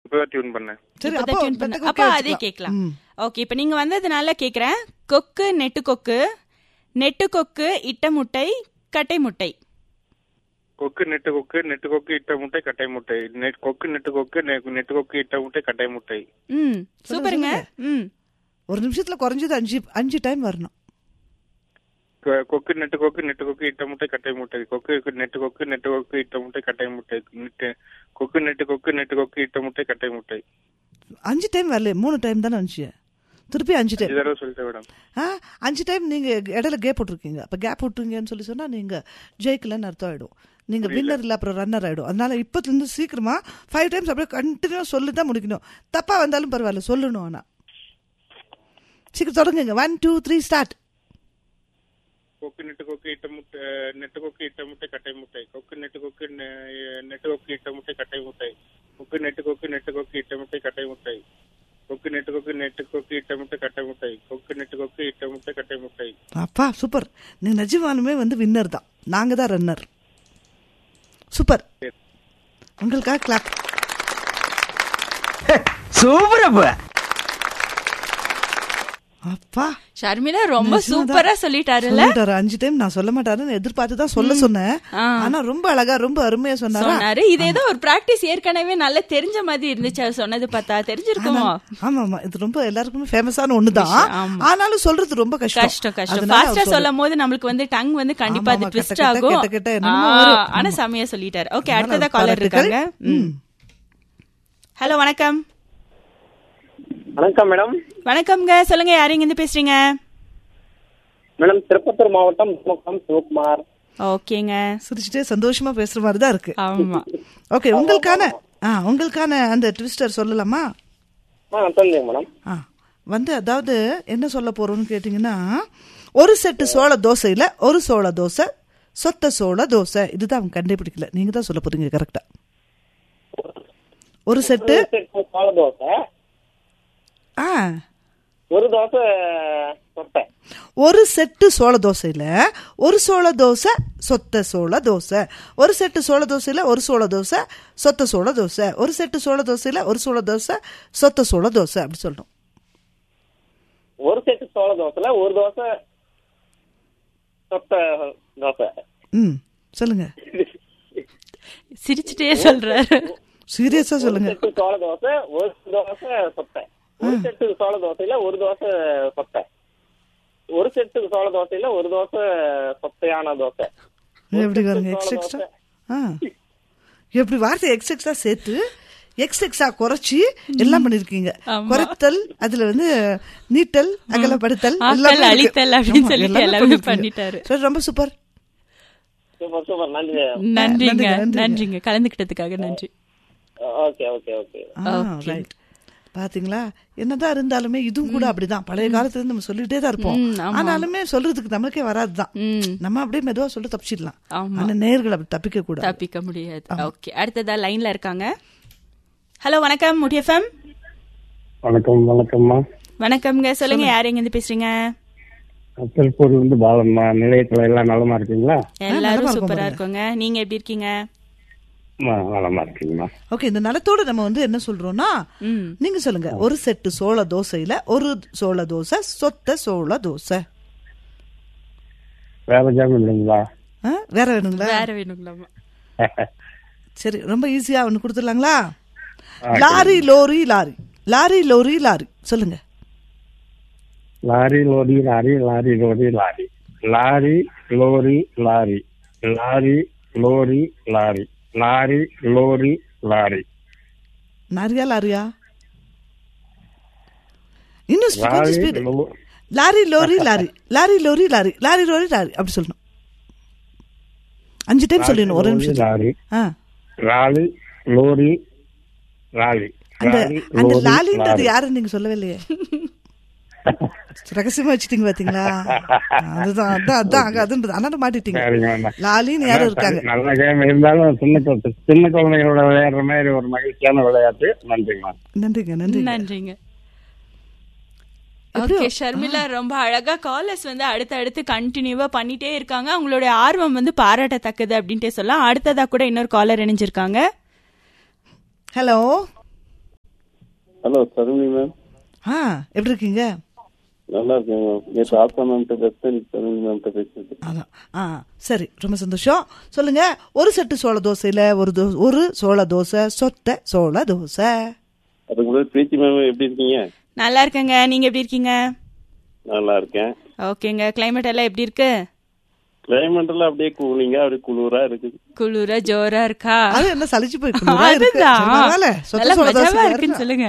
இப்பதான் டியூன் பண்ணேன் சரி இப்பதான் அப்போ tune பண்ண- பெத்த அப்ப கொக்கே அதே வச்சுக்கலாம். கேட்கலாம் ம். ஓகே இப்ப நீங்க வந்ததுனால கேக்குறேன் கொக்கு நெட்டு கொக்கு நெட்டு கொக்கு இட்ட முட்டை கட்டை முட்டை கொக்கு நெட்டு கொக்கு நெட்டு கொக்கு இட்ட முட்டை கட்டை முட்டை நெட் கொக்கு நெட்டு கொக்கு நெ- நெட்டு கொக்கு இட்ட முட்டை கட்டை முட்டை ம் சொல்லுங்க, சூப்பருங்க ம் ஒரு நிமிஷத்துல குறைஞ்சது அஞ்சு அஞ்சு டைம் வரணும் கொ- கொக்கு நெட்டு கொக்கு நெட்டு கொக்கு இட்ட முட்டை கட்டை முட்டை கொக்கு நெட்டு கொக்கு நெட்டு கொக்கு இட்ட முட்டை கட்டை முட்டை நெட்டு கொக்கு நெட்டு கொக்கு நெட்டு கொக்கு இட்ட முட்டை கட்டை முட்டை அஞ்சு டைம் வரல மூணு டைம் தானே வந்துச்சு திருப்பி அஞ்சு டைம் அஞ்சு தடவை சொல்லிட்டேன் மேடம் ஆ அஞ்சு டைம் நீங்க இடையில கேப் விட்டுருக்கீங்க அப்ப கேப் விட்டுருங்கன்னு சொல்லி சொன்னா நீங்க ஜெயிக்கலன்னு அர்த்தம் ஆயிடும் நீங்க வின்னர் இல்ல அப்புறம் ரன்னர் ஆயிடும் அதனால இப்பத்துல இருந்து சீக்கிரமா ஃபைவ் டைம்ஸ் அப்படியே கண்டினியூ சொல்லி தான் முடிக்கணும் தப்பா வந்தாலும் பரவாயில்ல சொல்லணும் ஆனா சீக்கிரம் தொடங்குங்க ஒன் டூ த்ரீ ஸ்டார்ட் கொக்கு நெட்டு கொக்கு இட்ட முட்டை நெட்டு கொக்கு இட்ட முட்டை கட்டை முட்டை கொக்கு நெட்டு கொக்கு நெ- நெட்டு கொக்கு இட்ட முட்டை கட்டை முட்டை கொக்கு நெட்டு கொக்கு நெட்டு கொக்கு இட்ட முட்டை கட்டை முட்டை கொக்கு நெட்டு கொக்கு நெட்டு கொக்கு இட்ட முட்டை கட்டை முட்டை கொக்கு நெட்டு கொக்கு இட்ட முட்டை கட்டை முட்டை அப்பா சூப்பர் நீங்க நிஜமானுமே வந்து வின்னர் தான் நாங்க தான் ரன்னர் சூப்பர் உங்களுக்காக கிளாப் சூப்பர் அப்ப அப்பா ஷர்மிளா ரொம்ப நிஜமாதான். சூப்பரா சொல்லிட்டாருல்ல சொல்லிட்டாரு அஞ்சு டைம் நான் சொல்ல மாட்டாருன்னு எதிர்பார்த்து தான் சொல்ல சொன்னேன் ஆ. ஆனா ரொம்ப அழகா ரொம்ப அருமையா சொன்னாரா சொன்னாரு இது ஏதோ ஒரு பிராக்டிஸ் ஏற்கனவே நல்லா தெரிஞ்ச மாதிரி இருந்துச்சு அவர் சொன்னது பார்த்தா தெரிஞ்சிருக்குமோ ஆமா ஆமா இது ரொம்ப எல்லாருக்குமே ஃபேமஸான ஒண்ணுதான் ஆமா. ஆனாலும் சொல்றது ரொம்ப கஷ்டம் கஷ்டம் கஷ்டம் அதனால ஃபாஸ்டா அவர் சொல்லும் போது நம்மளுக்கு வந்து டங் வந்து கண்டிப்பா ஆமா, அது ஆமா, ட்விஸ்ட் கெட்ட, கெட்ட, ஆகும் கெட்ட, கெட்ட என்னமோ ஆ, வரும். ஆனா செமையா சொல்லிட்டாரு ஓகே அதனால அடுத்ததா காலர் பாராட்டுக்கள். இருக்காங்க ம். ஹலோ வணக்கம் வணக்கம் மேடம் வணக்கம்ங்க சொல்லுங்க யாரு இங்க இருந்து பேசுறீங்க மேடம் திருப்பத்தூர் மாவட்டம் முக்கம் சிவகுமார் ஓகேங்க சிரிச்சுட்டே சந்தோஷமா பேசுற மாதிரி தான் இருக்கு ஆமா ஓகே உங்களுக்கான ஆ உங்களுக்கான அந்த ட்விஸ்டர் சொல்லலாமா ஆ சொல்லுங்க மேடம் ஆ வந்து அதாவது என்ன சொல்ல போறோம்னு கேட்டிங்கன்னா ஒரு செட்டு சோள தோசையில ஒரு சோள தோசை சொத்த சோள தோசை இதுதான் அவங்க கண்டுபிடிக்கல நீங்க தான் சொல்ல போறீங்க கரெக்டா ஒரு செட்டு பால தோசை ஆ ஒரு தோசை சொட்டை ஒரு செட்டு சோள தோசையில ஒரு சோள தோசை சொத்த சோள தோசை ஒரு செட்டு சோள தோசையில ஒரு சோள தோசை சொத்த சோள தோசை ஒரு செட்டு சோள தோசையில ஒரு சோள தோசை சொத்த சோள தோசை அப்படி சொல்லணும் ஒரு செட்டு சோள தோசைல ஒரு தோசை சொட்டை தோசை ம் சொல்லுங்க சிரிச்சுட்டே சொல்றாரு சீரியஸா ஒரு சொல்லுங்க செட்டு சோள தோசை ஒரு தோசை சொட்டை ஒரு செட்டு சோள தோசையில ஒரு தோசை சொட்டை ஒரு செட்டு சோள தோசையில ஒரு தோசை சொத்தையான தோசை ஒரு எப்படி செட்டு பாருங்க எக்ஸ் சோள எக்ஸ்ட்ரா தோசை. ஆ எப்படி வார்த்தை எக்ஸ் எக்ஸ்ட்ரா சேர்த்து எக்ஸ் எக்ஸா குறைச்சி எல்லாம் பண்ணிருக்கீங்க ஆமா. குறைத்தல் அதுல வந்து நீட்டல் அகலப்படுத்தல் ஆக்கல், எல்லாமே இருக்கு. அழித்தல் அப்படின்னு ஆமா, சொல்லிட்டு எல்லாமே எல்லாமே பண்ணிருக்கீங்க. பண்ணிட்டாரு. சரி ரொம்ப சூப்பர் சூப்பர் சூப்பர் நன்றி நன்றிங்க நன்றிங்க, நன்றிங்க. நன்றிங்க கலந்துக்கிட்டதுக்காக நன்றி okay okay okay Okay. Right பாத்தீங்களா என்னதான் இருந்தாலுமே இதுவும் கூட அப்படிதான் பழைய காலத்துல இருந்து நம்ம சொல்லிட்டே தான் இருப்போம் ம், ஆமா. ஆனாலுமே சொல்றதுக்கு நமக்கே வராதுதான் ம் நம்ம அப்படியே மெதுவா சொல்ல தப்பிச்சிடலாம் ஆமா. ஆனா நேர்கள் அப்படி தப்பிக்க கூடாது தப்பிக்க முடியாது ஓகே அடுத்ததா லைன்ல இருக்காங்க ஹலோ வணக்கம் முடிஎஃப்எம் வணக்கம் வணக்கம்மா வணக்கம்ங்க சொல்லுங்க யார் எங்க இருந்து பேசுறீங்க திருப்பூர்ல இருந்து பாலம்மா நிலையத்துல எல்லாம் நலமா இருக்கீங்களா எல்லாரும் நலமா சூப்பரா இருக்கோம் இருக்கோங்க நீங்க எப்படி இருக்கீங்க அம்மா, நலமா இருக்கீங்கம்மா ஓகே இந்த நலத்தோட நம்ம வந்து என்ன சொல்றோம்னா ம் நீங்க சொல்லுங்க ஒரு செட்டு சோள தோசையில ஒரு சோள தோசை சொத்த சோள தோசை வேற ஜாம் இல்லைங்களா ஆ, வேற வேணுங்களா வேற வேணுங்களாமா சரி ரொம்ப ஈஸியா ஒண்ணு கொடுத்துடலாங்களா lorry lorry lorry lorry lorry lorry சொல்லுங்க lorry lorry lorry lorry lorry lorry lorry lorry lorry lorry lorry lorry lorry lorry lorry லாரியா லாரியா இன்னும் கொஞ்சம் லாரி ஸ்பீடு லோ- lorry lorry lorry lorry lorry lorry lorry lorry lorry அப்படி சொல்லணும் அஞ்சு time சொல்லணும் ஒரு லோரி, நிமிஷம் லாரி ஆ லாரி லோரி லாரி அந்த லாரி அந்த லோரி லாலின்றது லாரி யாருன்னு நீங்க சொல்லவே இல்லையே ரகசியமா வச்சுட்டீங்க பாத்தீங்களா அதுதான் அதான் அதான் அங்க அதுன்றது அதனால மாட்டிட்டீங்க சரிங்க அண்ணா. லாலின்னு யாரும் இருக்காங்க நல்ல கேம் இருந்தாலும் சின்ன குழந்தை சின்ன குழந்தைகளோட விளையாடுற மாதிரி ஒரு மகிழ்ச்சியான விளையாட்டு நன்றிங்கம்மா நன்றிங்க நன்றி நன்றிங்க ஓகே ஷர்மிளா ரொம்ப அழகா காலர்ஸ் வந்து அடுத்து அடுத்து கண்டினியூவா பண்ணிட்டே இருக்காங்க அவங்களுடைய ஆர்வம் வந்து பாராட்டத்தக்கது அப்படின்ட்டே சொல்லலாம் அடுத்ததா கூட இன்னொரு காலர் இணைஞ்சிருக்காங்க ஹலோ ஹலோ சருமி மேம் ஆ எப்படி இருக்கீங்க நல்லா இருக்கேன் மேம் நேற்று ஆசா மேம்கிட்ட பேசுறேன் சருமி மேம்கிட்ட பேசிட்டு அதான் ஆ சரி ரொம்ப சந்தோஷம் சொல்லுங்க ஒரு செட்டு சோள தோசையில ஒரு தோ ஒரு சோள தோசை சொத்த சோள தோசை அதுக்கு முன்னாடி பிரீத்தி மேம் எப்படி இருக்கீங்க நல்லா இருக்கேங்க நீங்க எப்படி இருக்கீங்க நல்லா இருக்கேன் ஓகேங்க கிளைமேட் எல்லாம் எப்படி இருக்கு கிளைமேட் எல்லாம் அப்படியே கூலிங்கா அப்படியே குளிரா இருக்குது குளிர ஜோரா இருக்கா அது என்ன சலிச்சு போயிருக்கணும் இருக்கு அதுதான் சரி, பரவாயில்ல. சொத்த நல்லா சோள மஜாவா தோசை இருக்குன்னு சொல்லுங்க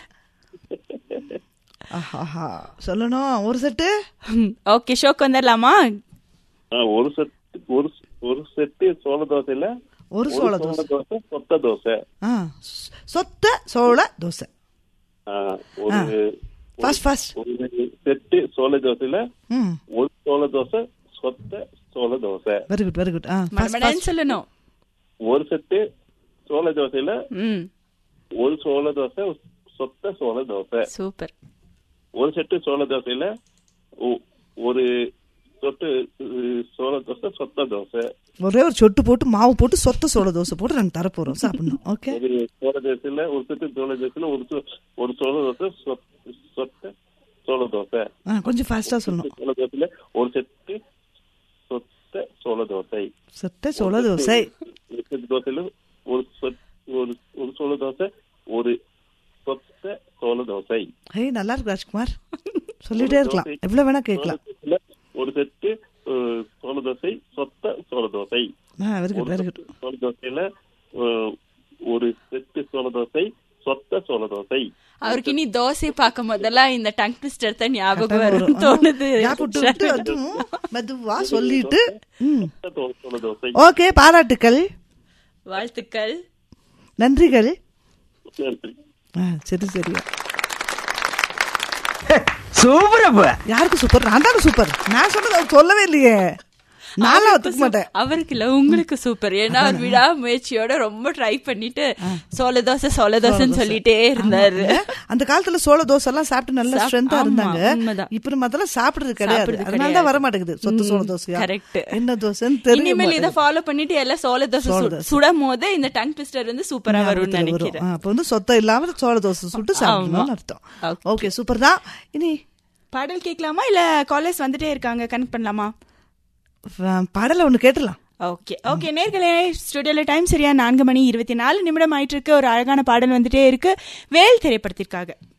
ஆஹா சொல்லணும் ஒரு செட்டு ஓகே ஷோக்கு வந்துடலாமா ஆ, ஒரு செட் ஒரு ஒரு செட்டு சோள தோசையில ஒரு சோள தோசை தோசை சொத்த தோசை ஆ சொ- சொத்த சோள தோசை ஆ, ஒரு ஃபர்ஸ்ட் ஃபர்ஸ்ட் ஒரு செட்டு சோள தோசையில ம் ஒரு சோள தோசை சொத்த சோள dosa very good very good ஆ first, மடமடன்னு first. சொல்லணும் ஒரு செட்டு சோள தோசையில ம் ஒரு சோள தோசை சொத்த சோள தோசை சூப்பர் ஒரு செட்டு சோள தோசையில ஒ- ஒரு சொட்டு அஹ், சோள தோசை சொத்த தோசை ஒரே ஒரு சொட்டு போட்டு மாவு போட்டு சொத்த சோள தோசை போட்டு நாங்க தரப்போறோம் சாப்பிடணும் ஓகே ஒரு சோள தோசையில ஒரு செட்டு சோள தோசையில ஒரு சோ- ஒரு சோள தோசை சொத்த சொத்த சோள தோசை ஆ கொஞ்சம் ஃபாஸ்டா சொல்லணும் சோள தோசையில ஒரு செட்டு சொத்த சோள தோசை சொத்த சோள தோசை ஒரு செட்டு தோசையில ஒரு சொத்- ஒரு ஒரு சோள தோசை ஒரு சொத்த சோள தோசை ஏய் நல்லா இருக்கு ராஜ்குமார் சொல்லிட்டே இருக்கலாம் எவ்வளவு வேணா கேட்கலாம் தோசையில ஒரு செட்டு அஹ், சோள தோசை சொத்த சோள தோசை ஆ வெரி குட் வெரி குட் சோள தோசையில அஹ், ஒரு செட்டு சோள தோசை சொத்த சோள தோசை அவருக்கு இனி தோசை பார்க்கும் போதெல்லாம் இந்த டங் ட்விஸ்டர் தான் ஞாபகம் வரும் தோணுது கேப் விட்டு விட்டு அதுவும் மெதுவா சொல்லிட்டு ம் சொத்த சோள தோசை ஓகே பாராட்டுக்கள் வாழ்த்துக்கள் நன்றிகள் நன்றி ஆ சரி சரியா சூப்பரப்ப யாருக்கு சூப்பர் நான் தானே சூப்பர் நான் சொன்னது அவர் சொல்லவே இல்லையே நான்லாம் ஒத்துக்க மாட்டேன் அவருக்கு இல்ல உங்களுக்கு சூப்பர் ஏன்னா அவர் விடா முயற்சியோட ரொம்ப ட்ரை பண்ணிட்டு சோள தோசை சோள தோசைன்னு சொல்லிட்டே இருந்தாரு ஆமா. அந்த காலத்துல சோள தோசை எல்லாம் சாப்பிட்டு நல்ல சாப்- ஸ்ட்ரென்த்தா ஆமா, இருந்தாங்க உண்மைதான். இப்ப நம்ம அதெல்லாம் சாப்பிடுறது கிடையாது சாப்பிடுறது அதனால தான் கிடையாது. வர மாட்டேங்குது சொத்து சோள தோசையா correct. என்ன தோசைன்னு தெரிய இனிமேல் இதை மாட்டேங்குது. ஃபாலோ பண்ணிட்டு எல்லாம் சோள தோசை சோள சு- தோசை. சுடும் போது இந்த டங் ட்விஸ்டர் வந்து சூப்பரா வரும்னு ஞாபகத்துல வரும். நினைக்கிறேன் ஆ, அப்ப வந்து சொத்தை இல்லாம சோள தோசை சுட்டு சாப்பிடணும்னு அர்த்தம் Okay. ஓகே சூப்பர் தான் இனி பாடல் கேட்கலாமா இல்ல காலேஜ் வந்துட்டே இருக்காங்க கனெக்ட் பண்ணலாமா அஹ், பாடலை ஒண்ணு கேட்டுலாம் ஓகே ஓகே நேர்களே ஸ்டுடியோல டைம் சரியா நான்கு மணி இருபத்தி நாலு நிமிடம் ஆயிட்டு இருக்கு ஒரு அழகான பாடல் வந்துட்டே இருக்கு வேல் திரைப்படத்திற்காக